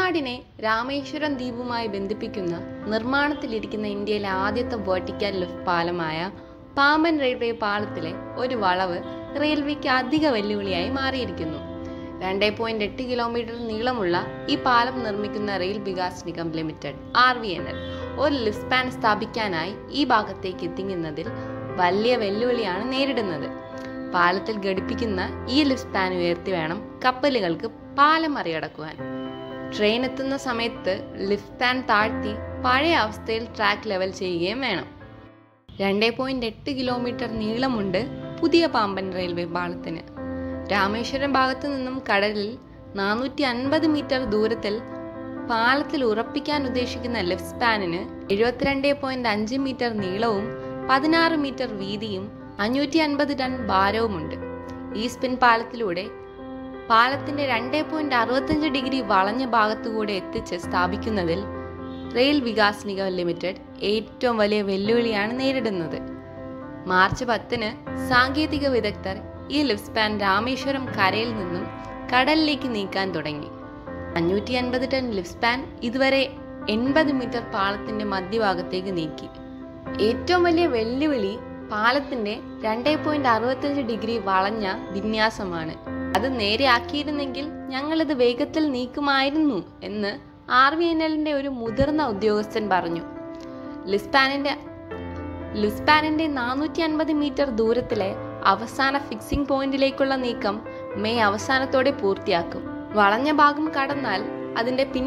തമിഴ്നാടിനെ രാമേശ്വരം ദ്വീപുമായി ബന്ധിപ്പിക്കുന്ന നിർമ്മാണത്തിലിരിക്കുന്ന ഇന്ത്യയിലെ ആദ്യത്തെ വെർട്ടിക്കൽ ലിഫ്റ്റ് പാലമായ പാമ്പൻ റെയിൽവേ പാളത്തിലെ ഒരു വളവ് റെയിൽവേക്ക് അധിക വെല്ലുവിളിയായി മാറിയിരിക്കുന്നു രണ്ടേ പോയിന്റ് എട്ട് കിലോമീറ്റർ നീളമുള്ള ഈ പാലം നിർമ്മിക്കുന്ന rail Vikas Nigam limited R V N L ഒരു ലിഫ്റ്റ് സ്പാൻ സ്ഥാപിക്കാനായി ഈ ഭാഗത്തേക്ക് എത്തിക്കുന്നതിൽ വലിയ വെല്ലുവിളിയാണ് നേരിടുന്നത് പാലത്തിൽ ഘടിപ്പിക്കുന്ന ഈ ലിഫ്റ്റ് സ്പാൻ ഉയർത്തി വേണം കപ്പലുകൾക്ക് പാലം മറികടക്കുവാൻ ട്രെയിൻ എത്തുന്ന സമയത്ത് ലിഫ്റ്റ് സ്പാൻ താഴ്ത്തി പഴയ അവസ്ഥയിൽ ട്രാക്ക് ലെവൽ ചെയ്യുകയും വേണം രണ്ടേ പോയിന്റ് എട്ട് കിലോമീറ്റർ നീളമുണ്ട് പുതിയ പാമ്പൻ റെയിൽവേ പാളത്തിന് രാമേശ്വരം ഭാഗത്തു നിന്നും കടലിൽ നാനൂറ്റി അൻപത് മീറ്റർ ദൂരത്തിൽ പാലത്തിൽ ഉറപ്പിക്കാൻ ഉദ്ദേശിക്കുന്ന ലെഫ്റ്റ് സ്പാനിന് എഴുപത്തിരണ്ട് പോയിന്റ് അഞ്ച് മീറ്റർ നീളവും പതിനാറ് മീറ്റർ വീതിയും അഞ്ഞൂറ്റി അൻപത് ടൺ ഭാരവുമുണ്ട് ഈ സ്പിൻ പാലത്തിലൂടെ പാലത്തിന്റെ രണ്ടേ പോയിന്റ് അറുപത്തഞ്ച് ഡിഗ്രി വളഞ്ഞ ഭാഗത്തുകൂടെ എത്തിച്ച് സ്ഥാപിക്കുന്നതിൽ റെയിൽ വികാസ് നിഗം ലിമിറ്റഡ് ഏറ്റവും വലിയ വെല്ലുവിളിയാണ് നേരിടുന്നത് മാർച്ച് പത്തിന് സാങ്കേതിക വിദഗ്ധർ ഈ ലിഫ്റ്റ് സ്പാൻ രാമേശ്വരം കരയിൽ നിന്നും കടലിലേക്ക് നീക്കാൻ തുടങ്ങി അഞ്ഞൂറ്റി അൻപത് ടൺ ലിഫ്റ്റ് സ്പാൻ ഇതുവരെ എൺപത് മീറ്റർ പാളത്തിന്റെ മധ്യഭാഗത്തേക്ക് നീക്കി ഏറ്റവും വലിയ വെല്ലുവിളി പാലത്തിന്റെ രണ്ടേ പോയിന്റ് അറുപത്തഞ്ച് ഡിഗ്രി വളഞ്ഞ വിന്യാസമാണ് അത് നേരെയാക്കിയിരുന്നെങ്കിൽ ഞങ്ങളിത് വേഗത്തിൽ നീക്കുമായിരുന്നു എന്ന് ആർ വി എൻ എല്ലിന്റെ ഒരു മുതിർന്ന ഉദ്യോഗസ്ഥൻ പറഞ്ഞു ലിസ്പാനിന്റെ ലിസ്പാനിന്റെ നാനൂറ്റി അൻപത് മീറ്റർ ദൂരത്തിലെ അവസാന ഫിക്സിംഗ് പോയിന്റിലേക്കുള്ള നീക്കം മെയ് അവസാനത്തോടെ പൂർത്തിയാക്കും വളഞ്ഞ ഭാഗം കടന്നാൽ അതിന്റെ പിൻ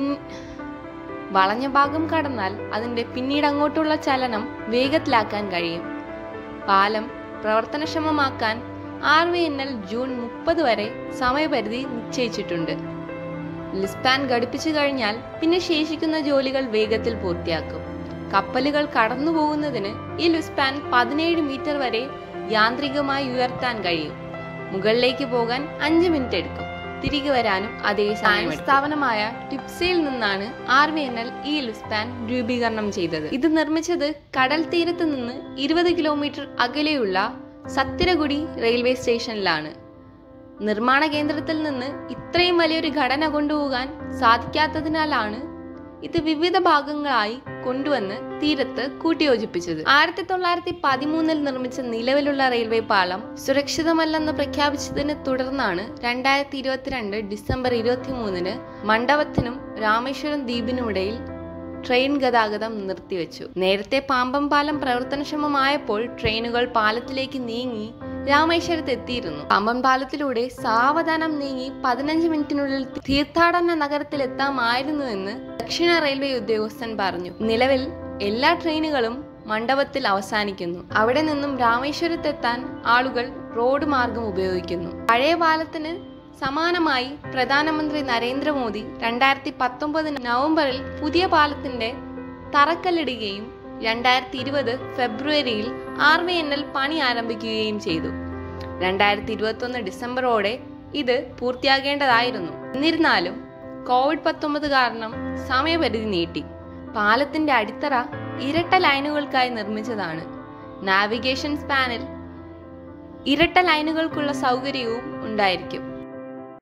വളഞ്ഞ ഭാഗം കടന്നാൽ അതിന്റെ പിന്നീട് അങ്ങോട്ടുള്ള ചലനം വേഗത്തിലാക്കാൻ കഴിയും പാലം പ്രവർത്തനക്ഷമമാക്കാൻ R V N L June മുപ്പത് വരെ സമയപരിധി നിശ്ചയിച്ചിട്ടുണ്ട് ലിസ്പാൻ ഘടിപ്പിച്ചു കഴിഞ്ഞാൽ പിന്നെ ശേഷിക്കുന്ന ജോലികൾ വേഗത്തിൽ പൂർത്തിയാക്കും കപ്പലുകൾ കടന്നു പോകുന്നതിന് ഈ ലിസ്പാൻ പതിനേഴ് മീറ്റർ വരെ യാന്ത്രികമായി ഉയർത്താൻ കഴിയും മുകളിലേക്ക് പോകാൻ അഞ്ച് മിനിറ്റ് എടുക്കും തിരികെ വരാനും അതേ സമയം സ്ഥാപനമായ ടിപ്സയിൽ നിന്നാണ് ആർ വി എൻ എൽ ഈ ലിസ്പാൻ രൂപീകരണം ചെയ്തത് ഇത് നിർമ്മിച്ചത് കടൽ തീരത്ത് നിന്ന് ഇരുപത് കിലോമീറ്റർ അകലെയുള്ള സത്തിരഗുഡി റെയിൽവേ സ്റ്റേഷനിലാണ് നിർമ്മാണ കേന്ദ്രത്തിൽ നിന്ന് ഇത്രയും വലിയൊരു ഘടന കൊണ്ടുപോകാൻ സാധിക്കാത്തതിനാലാണ് ഇത് വിവിധ ഭാഗങ്ങളായി കൊണ്ടുവന്ന് തീരത്ത് കൂട്ടിയോജിപ്പിച്ചത് ആയിരത്തി തൊള്ളായിരത്തി പതിമൂന്നിൽ നിർമ്മിച്ച നിലവിലുള്ള റെയിൽവേ പാളം സുരക്ഷിതമല്ലെന്ന് പ്രഖ്യാപിച്ചതിനെ തുടർന്നാണ് രണ്ടായിരത്തി ഇരുപത്തിരണ്ട് ഡിസംബർ ഇരുപത്തി മൂന്നിന് മണ്ഡപത്തിനും രാമേശ്വരം ദ്വീപിനുമിടയിൽ ട്രെയിൻ ഗതാഗതം നിർത്തിവെച്ചു നേരത്തെ പാമ്പം പാലം പ്രവർത്തനക്ഷമമായപ്പോൾ ട്രെയിനുകൾ പാലത്തിലേക്ക് നീങ്ങി രാമേശ്വരത്ത് എത്തിയിരുന്നു പാമ്പൻ പാലത്തിലൂടെ സാവധാനം നീങ്ങി പതിനഞ്ച് മിനിറ്റിനുള്ളിൽ തീർത്ഥാടന നഗരത്തിൽ എത്താമായിരുന്നുവെന്ന് ദക്ഷിണ റെയിൽവേ ഉദ്യോഗസ്ഥൻ പറഞ്ഞു നിലവിൽ എല്ലാ ട്രെയിനുകളും മണ്ഡപത്തിൽ അവസാനിക്കുന്നു അവിടെ നിന്നും രാമേശ്വരത്തെത്താൻ ആളുകൾ റോഡ് മാർഗം ഉപയോഗിക്കുന്നു പഴയ പാലത്തിന് സമാനമായി പ്രധാനമന്ത്രി നരേന്ദ്രമോദി രണ്ടായിരത്തി പത്തൊമ്പത് നവംബറിൽ പുതിയ പാലത്തിന്റെ തറക്കല്ലിടുകയും രണ്ടായിരത്തി ഇരുപത് ഫെബ്രുവരിയിൽ ആർ വി എൻ എൽ പണി ആരംഭിക്കുകയും ചെയ്തു രണ്ടായിരത്തി ഇരുപത്തൊന്ന് ഡിസംബറോടെ ഇത് പൂർത്തിയാകേണ്ടതായിരുന്നു എന്നിരുന്നാലും കോവിഡ് പത്തൊമ്പത് കാരണം സമയപരിധി നീട്ടി പാലത്തിന്റെ അടിത്തറ ഇരട്ട ലൈനുകൾക്കായി നിർമ്മിച്ചതാണ് നാവിഗേഷൻ സ്പാനിൽ ഇരട്ട ലൈനുകൾക്കുള്ള സൗകര്യവും ഉണ്ടായിരിക്കും